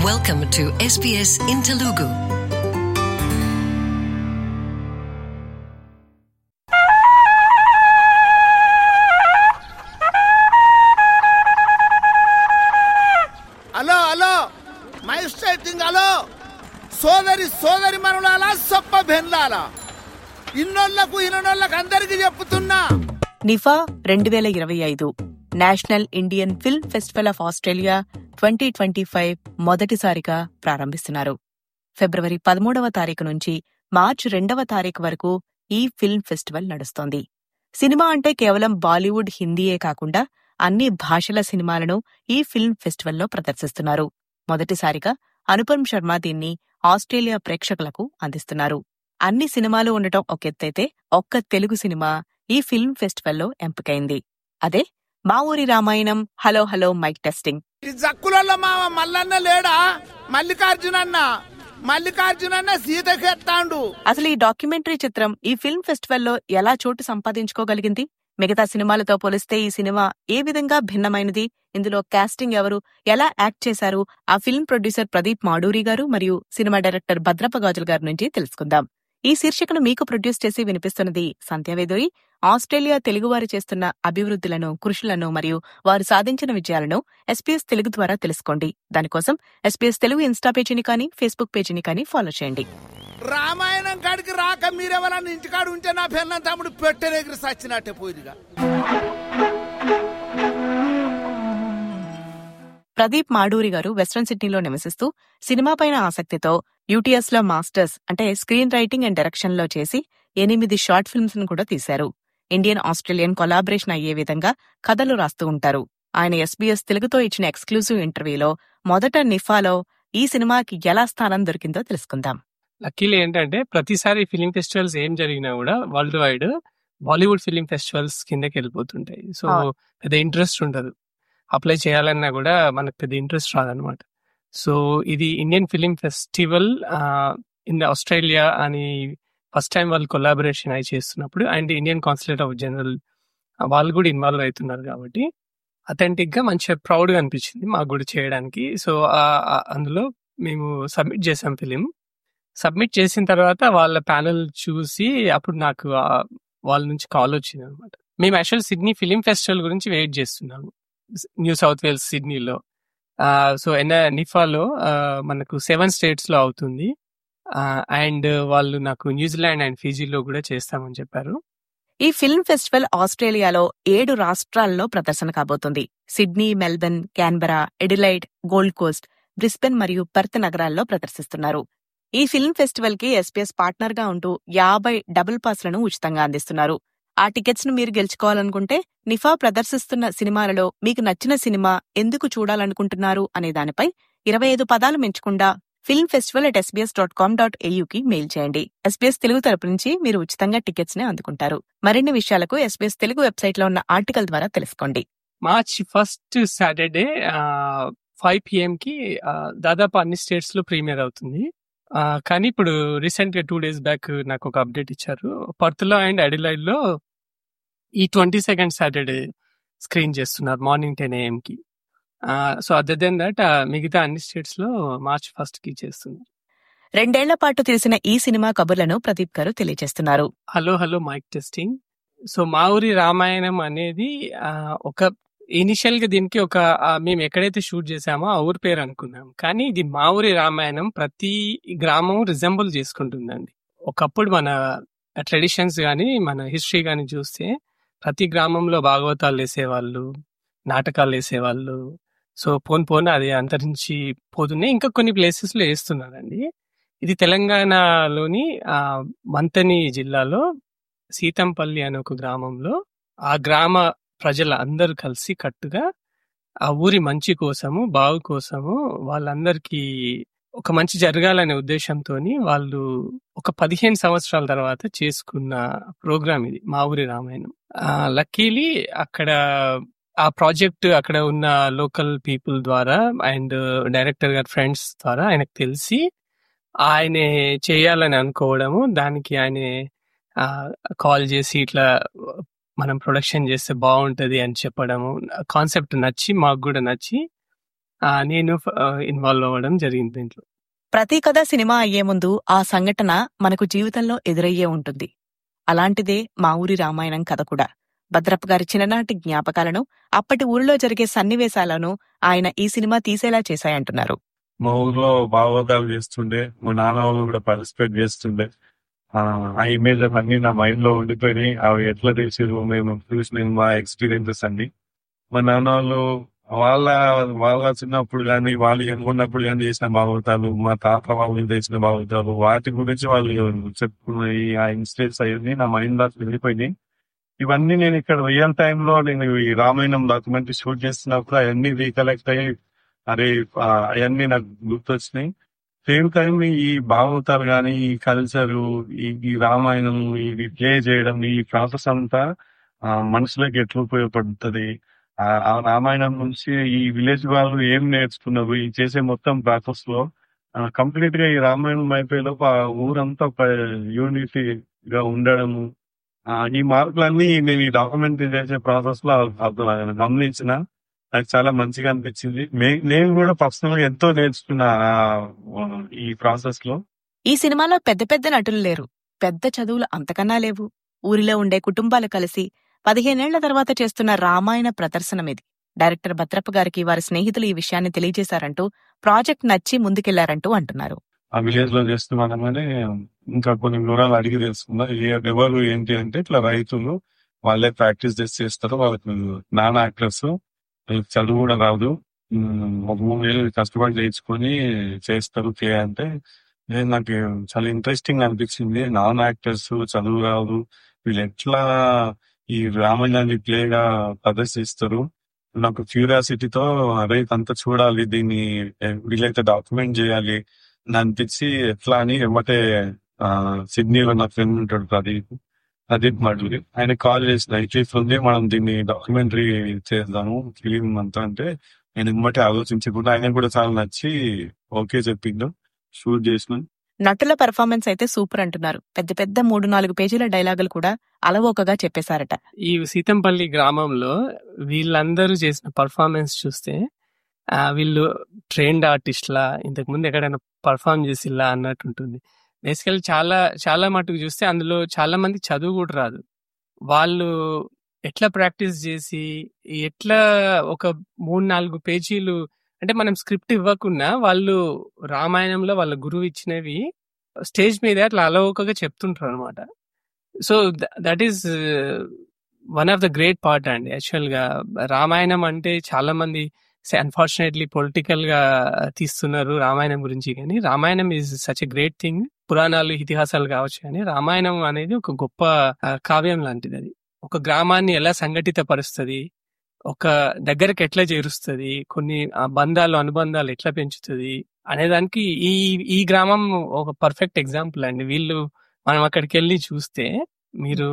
Welcome to SBS in Telugu. Hello hello mic testing hello సోదరి సోదరి మనులాలా సొప్ప బెన్లాలా ఇన్నోళ్లకు ఇన్నోళ్లకు అందరికి చెప్పుతున్నా నిఫా రెండు వేల ఇరవై ఐదు national Indian film festival of Australia twenty twenty five మొదటిసారిగా ప్రారంభిస్తున్నారు ఫిబ్రవరి పదమూడవ తారీఖు నుంచి మార్చి రెండవ తారీఖు వరకు ఈ ఫిల్మ్ ఫెస్టివల్ నడుస్తోంది సినిమా అంటే కేవలం బాలీవుడ్ హిందీయే కాకుండా అన్ని భాషల సినిమాలను ఈ ఫిల్మ్ ఫెస్టివల్లో ప్రదర్శిస్తున్నారు మొదటిసారిగా అనుపమ్ శర్మ దీన్ని ఆస్ట్రేలియా ప్రేక్షకులకు అందిస్తున్నారు అన్ని సినిమాలు ఉండటం ఒక ఎత్తైతే ఒక్క తెలుగు సినిమా ఈ ఫిల్మ్ ఫెస్టివల్లో ఎంపికైంది అదే Maa Oori Ramayanam hello hello mic testing ఈ జక్కులలో మావ మల్లన్న లేడా మల్లికార్జునన్న మల్లికార్జునన్న సీతకెత్తాండు అసలు ఈ డాక్యుమెంటరీ చిత్రం ఈ ఫిల్మ్ ఫెస్టివల్లో ఎలా చోటు సంపాదించుకోగలిగింది మిగతా సినిమాలతో పోలిస్తే ఈ సినిమా ఏ విధంగా భిన్నమైనది ఇందులో కాస్టింగ్ ఎవరు ఎలా యాక్ట్ చేశారు ఆ ఫిల్మ్ ప్రొడ్యూసర్ ప్రదీప్ మాడూరి గారు మరియు సినిమా డైరెక్టర్ భద్రప్ప గాజుల గారి నుంచి తెలుసుకుందాం ఈ శీర్షికను మీకు ప్రొడ్యూస్ చేసి వినిపిస్తున్నది సంధ్యావేదోయి ఆస్ట్రేలియా తెలుగువారు చేస్తున్న అభివృద్ధులను కృషులను మరియు వారు సాధించిన విజయాలను ఎస్పీఎస్ తెలుగు ద్వారా తెలుసుకోండి దానికోసం ఎస్పీఎస్ తెలుగు ఇన్స్టా పేజీని కానీ ఫేస్బుక్ పేజీని కానీ ఫాలో చేయండి రామాయణం కాడికి రాక మీరెవరన్నా ఇంటికాడు ఉంటే నా పెన్న తమ్ముడు పెట్టెనెగిరి సచ్చినట్టే పోయిగా ప్రదీప్ మాడూరి గారు వెస్ట్రన్ సిడ్నీలో నివసిస్తూ సినిమా పైన ఆసక్తితో యూటీఎస్ లో మాస్టర్స్ అంటే స్క్రీన్ రైటింగ్ అండ్ డైరెక్షన్ లో చేసి ఎనిమిది షార్ట్ ఫిల్మ్స్ ను కూడా తీశారు ఇండియన్ ఆస్ట్రేలియన్ కొలాబరేషన్ అయ్యే విధంగా కథలు రాస్తూ ఉంటారు ఆయన ఎస్బీఎస్ తెలుగుతో ఇచ్చిన ఎక్స్క్లూజివ్ ఇంటర్వ్యూలో మొదట నిఫాలో ఈ సినిమాకి ఎలా స్థానం దొరికిందో తెలుసుకుందాం లక్కీలీ ఏంటంటే ప్రతిసారి ఫిలిం ఫెస్టివల్స్ ఏం జరిగినా కూడా worldwide Bollywood film festivals కిందకి వెళ్ళిపోతుంటాయి సో అవును. పెద్ద ఇంట్రెస్ట్ ఉండదు అప్లై చేయాలన్నా కూడా మనకు పెద్ద ఇంట్రెస్ట్ రాదనమాట సో ఇది Indian film festival in Australia అని ఫస్ట్ టైం వాళ్ళు కొలాబరేషన్ అయి చేస్తున్నప్పుడు and Indian consulate of general వాళ్ళు కూడా ఇన్వాల్వ్ అవుతున్నారు కాబట్టి అథెంటిక్ గా మంచిగా ప్రౌడ్ గా అనిపించింది మాకు కూడా చేయడానికి సో అందులో మేము సబ్మిట్ చేసాం ఫిలిం సబ్మిట్ చేసిన తర్వాత వాళ్ళ ప్యానల్ చూసి అప్పుడు నాకు ఆ వాళ్ళ నుంచి కాల్ వచ్చింది అనమాట మేము యాక్చువల్ సిడ్నీ ఫిలిం ఫెస్టివల్ గురించి వెయిట్ చేస్తున్నాము న్యూ సౌత్ వేల్స్ సిడ్నీలో సో ఎన్న నిఫాలో ఆ, మనకు సెవెన్ స్టేట్స్ లో అవుతుంది అండ్ వాళ్ళు నాకు న్యూజిలాండ్ అండ్ ఫీజీలో కూడా చేస్తామని చెప్పారు ఈ ఫిల్మ్ ఫెస్టివల్ ఆస్ట్రేలియాలో ఏడు రాష్ట్రాల్లో ప్రదర్శన కాబోతుంది Sydney Melbourne Canberra Adelaide Gold Coast Brisbane మరియు పెర్త్ నగరాల్లో ప్రదర్శిస్తున్నారు ఈ ఫిల్మ్ ఫెస్టివల్ కి ఎస్పీఎస్ పార్ట్నర్ గా ఉంటూ యాభై డబుల్ పాస్లను ఉచితంగా అందిస్తున్నారు ఆ టికెట్స్ ను మీరు గెలుచుకోవాలనుకుంటే నిఫా ప్రదర్శిస్తున్న సినిమాలలో మీకు నచ్చిన సినిమా ఎందుకు చూడాలనుకుంటున్నారు అనే దానిపై ఇరవై ఐదు పదాలు మెంచకుండా film festival at SBS dot com dot ఏయూకి మెయిల్ చేయండి ఎస్బీఎస్ తెలుగు తరపు నుంచి మీరు ఉచితంగా టికెట్స్ ని అందుకుంటారు మరిన్ని విషయాలకు ఎస్బీఎస్ తెలుగు వెబ్సైట్ లో ఉన్న ఆర్టికల్ ద్వారా తెలుసుకోండి March first Saturday five PM కి ఆ, దాదాపు అన్ని స్టేట్స్ లో ప్రీమియర్ అవుతుంది ఆ, కానీ ఇప్పుడు రీసెంట్ గా టూ డేస్ బ్యాక్ నాకు ఒక అప్డేట్ ఇచ్చారు పర్త్ లో అండ్ అడిలైడ్ లో ఈ ట్వంటీ సెకండ్ సాటర్డే స్క్రీన్ చేస్తున్నారు మార్నింగ్ టెన్ ఏఎం కి సో అదర్ దెన్ దట్ మిగతా అన్ని స్టేట్స్ లో మార్చ్ ఫస్ట్ కి చేస్తున్నారు రెండేళ్ల పాటు తెలిసిన ఈ సినిమా కబుర్లను ప్రదీప్ గారు తెలియజేస్తున్నారు hello hello mic testing so Maa Oori Ramayanam అనేది ఆ, ఒక ఇనిషియల్ గా దీనికి ఒక ఆ, మేము ఎక్కడైతే షూట్ చేసామో ఆ ఊరి పేరు అనుకున్నాం కానీ ఇది మా ఊరి రామాయణం ప్రతి గ్రామం రిజంబుల్ చేసుకుంటుందండి ఒకప్పుడు మన ట్రెడిషన్స్ కానీ మన హిస్టరీ కానీ చూస్తే ప్రతి గ్రామంలో భాగవతాలు వేసేవాళ్ళు నాటకాలు వేసేవాళ్ళు సో పోను పోను అది అంతరించి పోతున్నాయి ఇంకా కొన్ని ప్లేసెస్ లో వేస్తున్నారండి ఇది తెలంగాణలోని ఆ, మంతని జిల్లాలో సీతంపల్లి అనే ఒక గ్రామంలో ఆ గ్రామ ప్రజల అందరూ కలిసి కట్టుగా ఆ ఊరి మంచి కోసము బాగు కోసము వాళ్ళందరికీ ఒక మంచి జరగాలనే ఉద్దేశంతో వాళ్ళు ఒక పదిహేను సంవత్సరాల తర్వాత చేసుకున్న ప్రోగ్రామ్ ఇది మా ఊరి రామాయణం లక్కీలీ అక్కడ ఆ ప్రాజెక్ట్ అక్కడ ఉన్న లోకల్ పీపుల్ ద్వారా అండ్ డైరెక్టర్ గారి ఫ్రెండ్స్ ద్వారా ఆయనకు తెలిసి ఆయన చేయాలని అనుకోవడము దానికి ఆయన కాల్ చేసి ఇట్లా మనం ప్రొడక్షన్ చేస్తే బాగుంటది అని చెప్పడము కాన్సెప్ట్ నచ్చి మాకు కూడా నచ్చి ఆ, నేను ఇన్వాల్వ్ అవ్వడం జరిగింది దీంట్లో ప్రతి కథ సినిమా అయ్యే ముందు ఆ సంఘటన మనకు జీవితంలో ఎదురయ్యే ఉంటుంది అలాంటిదే మా ఊరి రామాయణం కథ కూడా భద్రప్ప గారి చిన్ననాటి జ్ఞాపకాలను అప్పటి ఊరిలో జరిగే సన్నివేశాలను ఆయన ఈ సినిమా తీసేలా చేశాయంటున్నారు మా ఊర్లో భాగవతాలు చేస్తుండే మా నాన్న వాళ్ళు కూడా పార్టిసిపేట్ చేస్తుండే ఆ ఆ ఇమేజ్ అన్ని నా మైండ్ లో ఉండిపోయినాయి అవి ఎట్లా తెలిసారు మేము చూసిన మా ఎక్స్పీరియన్సెస్ అన్ని మా నాన్న వాళ్ళు వాళ్ళ వాళ్ళ చిన్నప్పుడు కానీ వాళ్ళు ఎన్నుకున్నప్పుడు కానీ చేసిన భాగవతాలు మా తాత వాళ్ళు చేసిన భాగవతాలు వాటి గురించి వాళ్ళు చెప్పుకున్న ఈ ఆ ఇన్సిడెంట్స్ అవన్నీ నా మైండ్ లో వెళ్ళిపోయినాయి ఇవన్నీ నేను ఇక్కడ రియల్ టైమ్ లో నేను ఈ రామాయణం డాక్యుమెంటరీ షూట్ చేస్తున్నప్పుడు అవన్నీ రీకలెక్ట్ అయ్యి అరే ఆ, అవన్నీ నాకు గుర్తొచ్చినాయి సేమ్ టైం ఈ భాగవతాలు కానీ ఈ కల్చర్ ఈ ఈ రామాయణం ఇది ప్లే చేయడం ఈ ప్రాసెస్ అంతా ఆ, మనుషులకు ఎట్లా ఉపయోగపడుతుంది ఆ ఆ రామాయణం నుంచి ఈ విలేజ్ వాళ్ళు ఏం నేర్చుకున్నారు ఈ చేసే మొత్తం ప్రాసెస్ లో కంప్లీట్ గా ఈ రామాయణం అయిపోయేలోపు ఆ ఊరంతా ఒక యూనిటీ గా ఉండడము ఆ, ఈ మార్పులన్నీ నేను ఈ డాక్యుమెంటరీ చేసే ప్రాసెస్ లో అర్థం గమనించిన నాకు చాలా మంచిగా అనిపించింది మే- నేను కూడా పర్సనల్ గా ఎంతో నేర్చుకున్నా ఆ, ఈ ప్రాసెస్ లో ఈ సినిమాలో పెద్ద పెద్ద నటులు లేరు పెద్ద చదువులు అంతకన్నా లేవు ఊరిలో ఉండే కుటుంబాలు కలిసి పదిహేనేళ్ల తర్వాత చేస్తున్న రామాయణ ప్రదర్శనమిది డైరెక్టర్ భద్రప్ప గారికి వారి స్నేహితులు ఈ విషయాన్ని తెలియజేశారంటూ ప్రాజెక్ట్ నచ్చి ముందుకెళ్లారంటూ అంటున్నారు ఆ విలేజ్ లో చేస్తున్నానని ఇంకా కొన్ని వివరాలు అడిగి తెలుసుకున్నా ఏ- ఎవరు ఏంటి అంటే ఇట్లా రైతులు వాళ్ళే ప్రాక్టీస్ చేసి చేస్తారు వాళ్ళకి నాన్న యాక్టర్స్ వాళ్ళకి చదువు కూడా రాదు ఉమ్, ఒక మూడు వేలు కష్టపడి చేయించుకొని చేస్తారు ప్లే అంటే నేను నాకు చాలా ఇంట్రెస్టింగ్ అనిపించింది నాన్ యాక్టర్స్ చదువు రాదు వీళ్ళు ఎట్లా ఈ రామాయణాన్ని ప్లేగా ప్రదర్శిస్తారు నాకు క్యూరియాసిటీతో అరే అంతా చూడాలి దీన్ని ఎ- వీలైతే డాక్యుమెంట్ చేయాలి అని అనిపించి ఎట్లా అని ఎమ్మటే ఆ, సిడ్నీలో నా ఫ్రెండ్ ఉంటాడు ప్రదీప్ ప్రదీప్ మడులి ఆయన కాల్ చేసిన ఇట్లా ఉంది మనం దీన్ని డాక్యుమెంటరీ చేద్దాము ఫిలిం అంతా అంటే నేను ఎమ్మటే ఆలోచించకుండా ఆయన కూడా చాలా నచ్చి ఓకే చెప్పిండు షూట్ చేసిన నటుల పెర్ఫార్మెన్స్ అయితే సూపర్ అంటున్నారు పెద్ద పెద్ద మూడు నాలుగు పేజీల డైలాగులు కూడా అలవోకగా చెప్పేశారట ఈ సీతంపల్లి గ్రామంలో వీళ్ళందరూ చేసిన పర్ఫార్మెన్స్ చూస్తే ఆ, వీళ్ళు ట్రైన్డ్ ఆర్టిస్ట్లా ఇంతకు ముందు ఎక్కడైనా పర్ఫార్మ్ చేసిల్లా అన్నట్టు ఉంటుంది బేసికల్ చాలా చాలా మటుకు చూస్తే అందులో చాలా మంది చదువు కూడా రాదు వాళ్ళు ఎట్లా ప్రాక్టీస్ చేసి ఎట్లా ఒక మూడు నాలుగు పేజీలు అంటే మనం స్క్రిప్ట్ ఇవ్వకుండా వాళ్ళు రామాయణంలో వాళ్ళ గురువు ఇచ్చినవి స్టేజ్ మీద అట్లా అలవోకగా చెప్తుంటారు అనమాట so that is one of the great part అండి యాక్చువల్ గా రామాయణం అంటే చాలా మంది అన్ఫార్చునేట్లీ పొలిటికల్ గా తీస్తున్నారు రామాయణం గురించి కానీ Ramayanam is such a great thing పురాణాలు ఇతిహాసాలు కావచ్చు కానీ రామాయణం అనేది ఒక గొప్ప ఆ, కావ్యం లాంటిది అది ఒక గ్రామాన్ని ఎలా సంఘటిత పరుస్తుంది ఒక దగ్గరకు ఎట్లా చేరుస్తుంది కొన్ని ఆ బంధాలు అనుబంధాలు ఎట్లా పెంచుతుంది అనేదానికి ఈ ఈ గ్రామం ఒక పర్ఫెక్ట్ ఎగ్జాంపుల్ అండి వీళ్ళు మనం అక్కడికి వెళ్ళి చూస్తే మీరు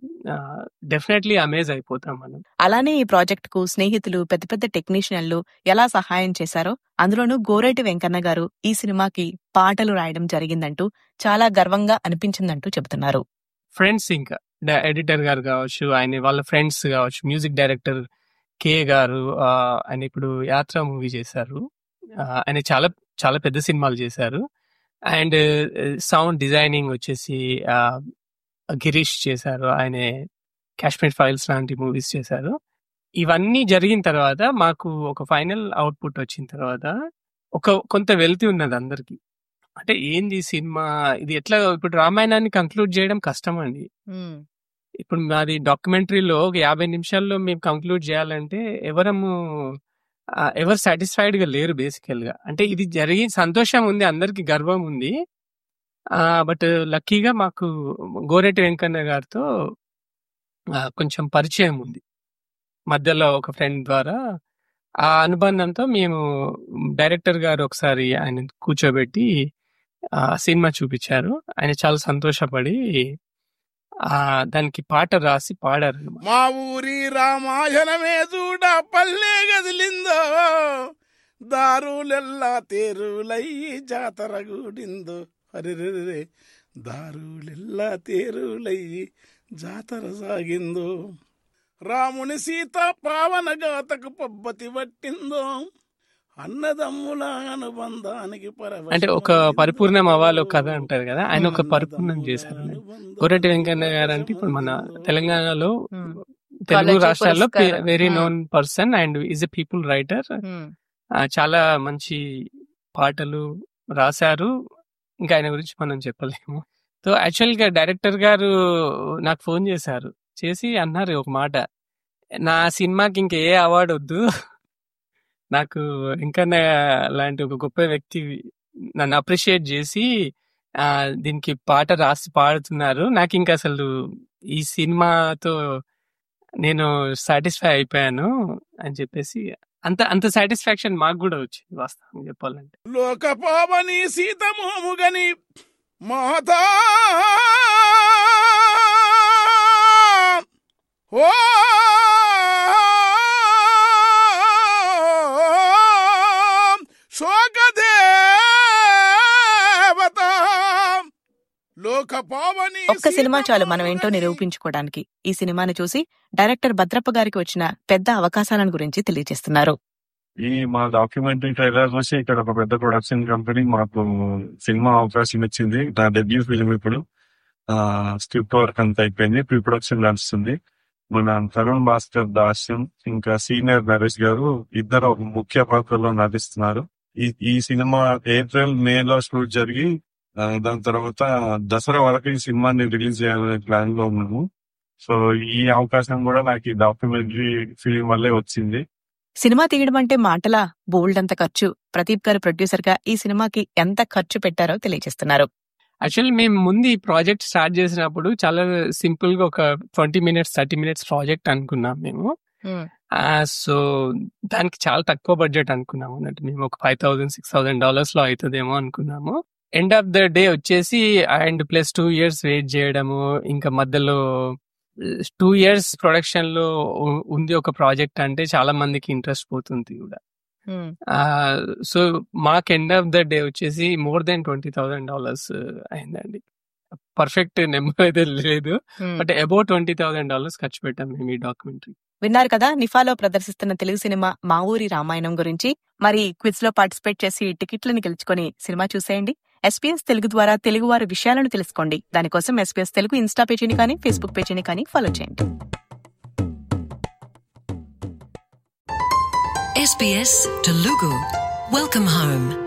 డెఫినెట్లీ అమేజ్ అయిపోతాం మనం అలానే ఈ ప్రాజెక్ట్ కు స్నేహితులు పెద్ద పెద్ద టెక్నీషియన్లు ఎలా సహాయం చేశారో అందులోనూ గోరేటి వెంకన్న గారు ఈ సినిమాకి పాటలు రాయడం జరిగిందంటూ చాలా గర్వంగా అనిపించిందంటూ చెబుతున్నారు ఫ్రెండ్స్ ఇంకా ఎడిటర్ గారు కావచ్చు ఆయన వాళ్ళ ఫ్రెండ్స్ కావచ్చు మ్యూజిక్ డైరెక్టర్ కే గారు ఆ, ఆయన ఇప్పుడు యాత్ర మూవీ చేశారు ఆ, ఆయన చాలా చాలా పెద్ద సినిమాలు చేశారు అండ్ సౌండ్ డిజైనింగ్ వచ్చేసి ఆ, గిరీష్ చేశారు ఆయన కాశ్మీర్ ఫైల్స్ లాంటి మూవీస్ చేశారు ఇవన్నీ జరిగిన తర్వాత మాకు ఒక ఫైనల్ అవుట్పుట్ వచ్చిన తర్వాత ఒక కొంత వెళ్తీ ఉన్నది అందరికి అంటే ఏంది ఈ సినిమా ఇది ఎట్లా ఇప్పుడు రామాయణాన్ని కంక్లూడ్ చేయడం కష్టం అండి ఇప్పుడు మాది డాక్యుమెంటరీలో ఒక యాభై నిమిషాల్లో మేము కంక్లూడ్ చేయాలంటే ఎవరము ఆ, ఎవరు సాటిస్ఫైడ్ గా లేరు బేసికల్ గా అంటే ఇది జరిగి సంతోషం ఉంది అందరికి గర్వం ఉంది బట్ లక్కీగా మాకు గోరెటి వెంకన్న గారితో ఆ, కొంచెం పరిచయం ఉంది మధ్యలో ఒక ఫ్రెండ్ ద్వారా ఆ అనుబంధంతో మేము డైరెక్టర్ గారు ఒకసారి ఆయన కూర్చోబెట్టి ఆ సినిమా చూపించారు ఆయన చాలా సంతోషపడి ఆ దానికి పాట రాసి పాడారు అన్నమాట. మా ఊరి రామాయణమే చూడ పల్లె గదిలిందో దారులెల్లా తేరులయ్యి జాతర గూడిందో అరెరెరే దారులెల్లా తేరులయ్యి జాతర సాగిందో రాముని సీత పావన గాతకు పబ్బతి పట్టిందో అన్నదమ్ముల అనుబంధానికి పరవశివై అంటే ఒక పరిపూర్ణం అవ్వాలి ఒక కథ అంటారు కదా ఆయన ఒక పరిపూర్ణం చేశారు గొర్రెటి వెంకన్న గారు అంటే ఇప్పుడు మన తెలంగాణలో Hmm. తెలుగు College రాష్ట్రాల్లో పురస్కారం. Very Hmm. Known person and is a people writer um, చాలా మంచి పాటలు రాశారు ఇంకా ఆయన గురించి మనం చెప్పలేము సో యాక్చువల్ గా డైరెక్టర్ గారు నాకు ఫోన్ చేశారు చేసి అన్నారు ఒక మాట నా సినిమాకి ఇంక ఏ అవార్డు వద్దు నాకు ఇంకా లాంటి ఒక గొప్ప వ్యక్తి నన్ను అప్రిషియేట్ చేసి ఆ దీనికి పాట రాసి పాడుతున్నారు నాకు ఇంకా అసలు ఈ సినిమాతో నేను సాటిస్ఫై అయిపోయాను అని చెప్పేసి అంత అంత సాటిస్ఫాక్షన్ మాకు కూడా వచ్చింది వాస్తవం చెప్పాలంటే లోక పావని సీతమోముగని మాతా ఓ శోకదేవత లోక పావని ఒక్క సినిమా చాలు మనం ఏంటో నిరూపించుకోవడానికి ఈ సినిమాని చూసి డైరెక్టర్ భద్రప్ప గారికి వచ్చిన పెద్ద అవకాశాలను గురించి తెలియజేస్తున్నారు ఈ మా డాక్యుమెంటరీ ట్రైలర్ వచ్చి ఇక్కడ ఒక పెద్ద ప్రొడక్షన్ కంపెనీ మాకు సినిమా అవకాశం ఇచ్చింది నా డెబ్యూ ఫిలిం ఇప్పుడు స్క్రిప్ట్ వర్క్ అంతా అయిపోయింది ప్రీ ప్రొడక్షన్ నడుస్తుంది మన తరుణ్ భాస్కర్ దాస్యం ఇంకా సీనియర్ నరేష్ గారు ఇద్దరు ఒక ముఖ్య పాత్రలో నటిస్తున్నారు ఈ ఈ సినిమా ఏప్రిల్ మే లో షూట్ జరిగి ఆ, దాని తర్వాత దసరా వరకు ఈ సినిమాని రిలీజ్ చేయాలనే ప్లాన్ లో ఉన్నాము సో ఈ అవకాశం కూడా నాకు ఈ డాక్యుమెంటరీ ఫిలిం వల్లే వచ్చింది సినిమా తీయడం అంటే మాటలా బోల్డ్ అంత ఖర్చు ప్రదీప్ గారు ప్రొడ్యూసర్ గా ఈ సినిమాకి ఎంత ఖర్చు పెట్టారో తెలియజేస్తున్నారు యాక్చువల్లీ మేము ముందు ఈ ప్రాజెక్ట్ స్టార్ట్ చేసినప్పుడు చాలా సింపుల్ గా ఒక twenty minutes thirty minutes project అనుకున్నాం మేము సో దానికి చాలా తక్కువ బడ్జెట్ అనుకున్నాము అన్నట్టు మేము ఒక five thousand six thousand dollars లో అవుతుందేమో అనుకున్నాము ఎండ్ ఆఫ్ ద డే వచ్చేసి and plus two years wait చేయడము ఇంకా మధ్యలో టూ ఇయర్స్ ప్రొడక్షన్ లో ఉ- ఉంది ఒక ప్రాజెక్ట్ అంటే చాలా మందికి ఇంట్రెస్ట్ పోతుంది కూడా సో మాకు ఎండ్ ఆఫ్ ద డే వచ్చేసి more than twenty thousand dollars అయిందండి పర్ఫెక్ట్ నెంబర్ అయితే లేదు but about twenty thousand dollars ఖర్చు పెట్టాం మేము ఈ డాక్యుమెంటరీ విన్నారు కదా నిఫాలో ప్రదర్శిస్తున్న తెలుగు సినిమా మా ఊరి రామాయణం గురించి మరి క్విజ్ లో పార్టిసిపేట్ చేసి టికెట్లను గెలుచుకొని సినిమా చూసేయండి ఎస్పీఎస్ తెలుగు ద్వారా తెలుగు వారి విషయాలను తెలుసుకోండి దానికోసం ఎస్పీఎస్ తెలుగు ఇన్స్టా పేజీని కానీ ఫేస్బుక్ పేజీని కానీ ఫాలో చేయండి SBS Telugu. Welcome home.